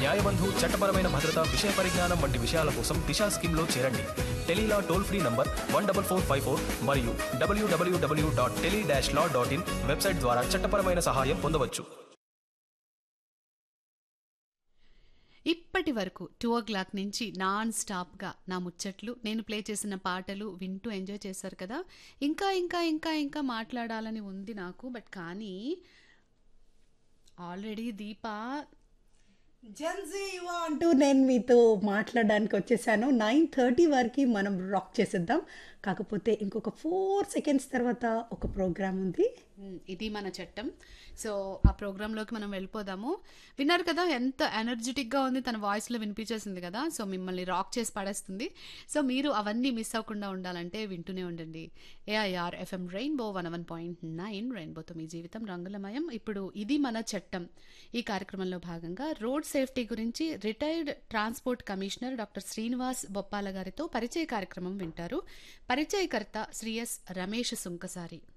న్యాయబంధు చట్టపరమైన భద్రత విషయ పరిజ్ఞానం వంటి విషయాల కోసం దిశా స్కీమ్లో చేరండి tele law toll free number one double four five four మరియు W W W dot tele dash law dot in website ద్వారా చట్టపరమైన సహాయం పొందవచ్చు ఇప్పటి వరకు టూ ఓ క్లాక్ నుంచి నాన్ స్టాప్గా నా ముచ్చట్లు నేను ప్లే చేసిన పాటలు వింటూ ఎంజాయ్ చేశారు కదా ఇంకా ఇంకా ఇంకా ఇంకా మాట్లాడాలని ఉంది నాకు బట్ కానీ ఆల్రెడీ దీప జన్జీ యువ అంటూ నేను మీతో మాట్లాడడానికి వచ్చేసాను నైన్ థర్టీ వరకు మనం రాక్ చేసేద్దాం కాకపోతే ఇంకొక ఫోర్ సెకండ్స్ తర్వాత ఒక ప్రోగ్రామ్ ఉంది మ్, ఇది మన చట్టం సో ఆ ప్రోగ్రాంలోకి మనం వెళ్ళిపోదాము విన్నారు కదా ఎంత ఎనర్జెటిక్గా ఉంది తన వాయిస్లో వినిపించేసింది కదా సో మిమ్మల్ని రాక్ చేసి పడేస్తుంది సో మీరు అవన్నీ మిస్ అవ్వకుండా ఉండాలంటే వింటూనే ఉండండి AIR FM rainbow one one point nine రెయిన్బోతో మీ జీవితం రంగులమయం ఇప్పుడు ఇది మన చట్టం ఈ కార్యక్రమంలో భాగంగా రోడ్ సేఫ్టీ గురించి retired transport commissioner doctor Srinivas Boppala గారితో పరిచయ కార్యక్రమం వింటారు పరిచయకర్త శ్రీ ఎస్ రమేష్ సుంకసారి